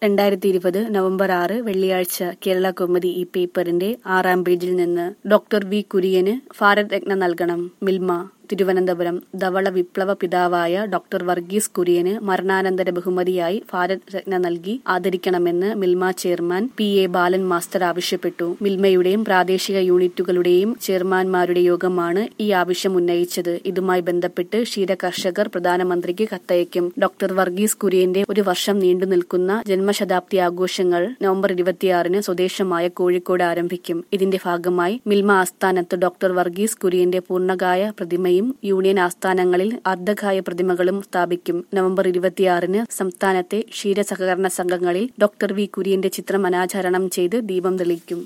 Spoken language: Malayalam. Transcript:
രണ്ടായിരത്തി ഇരുപത് നവംബർ ആറ് വെള്ളിയാഴ്ച കേരള കൗമുദി ഈ പേപ്പറിന്റെ ആറാം പേജിൽ നിന്ന് ഡോക്ടർ വി കുര്യന് ഭാരത് രത്ന നൽകണം മിൽമ തിരുവനന്തപുരം ധവള വിപ്ലവ പിതാവായ ഡോക്ടർ വർഗീസ് കുര്യന് മരണാനന്തര ബഹുമതിയായി ഭാരത് രത്ന നൽകി ആദരിക്കണമെന്ന് Milma chairman P A Balan master ആവശ്യപ്പെട്ടു മിൽമയുടെയും പ്രാദേശിക യൂണിറ്റുകളുടെയും ചെയർമാൻമാരുടെ യോഗമാണ് ഈ ആവശ്യം ഉന്നയിച്ചത് ഇതുമായി ബന്ധപ്പെട്ട് ക്ഷീര കർഷകർ പ്രധാനമന്ത്രിക്ക് കത്തയക്കും ഡോക്ടർ വർഗീസ് കുര്യന്റെ ഒരു വർഷം നീണ്ടു നിൽക്കുന്ന ജന്മശതാബ്ദി ആഘോഷങ്ങൾ നവംബർ ഇരുപത്തിയാറിന് സ്വദേശമായ കോഴിക്കോട് ആരംഭിക്കും ഇതിന്റെ ഭാഗമായി മിൽമ ആസ്ഥാനത്ത് ഡോക്ടർ വർഗീസ് കുര്യന്റെ പൂർണ്ണകായ പ്രതിമയും യൂണിയൻ ആസ്ഥാനങ്ങളിൽ അർദ്ധകായ പ്രതിമകളും സ്ഥാപിക്കും നവംബർ ഇരുപത്തിയാറിന് സംസ്ഥാനത്തെ ക്ഷീര സഹകരണ സംഘങ്ങളിൽ ഡോക്ടർ വി കുര്യന്റെ ചിത്രം അനാചരണം ചെയ്ത് ദീപം തെളിയിക്കും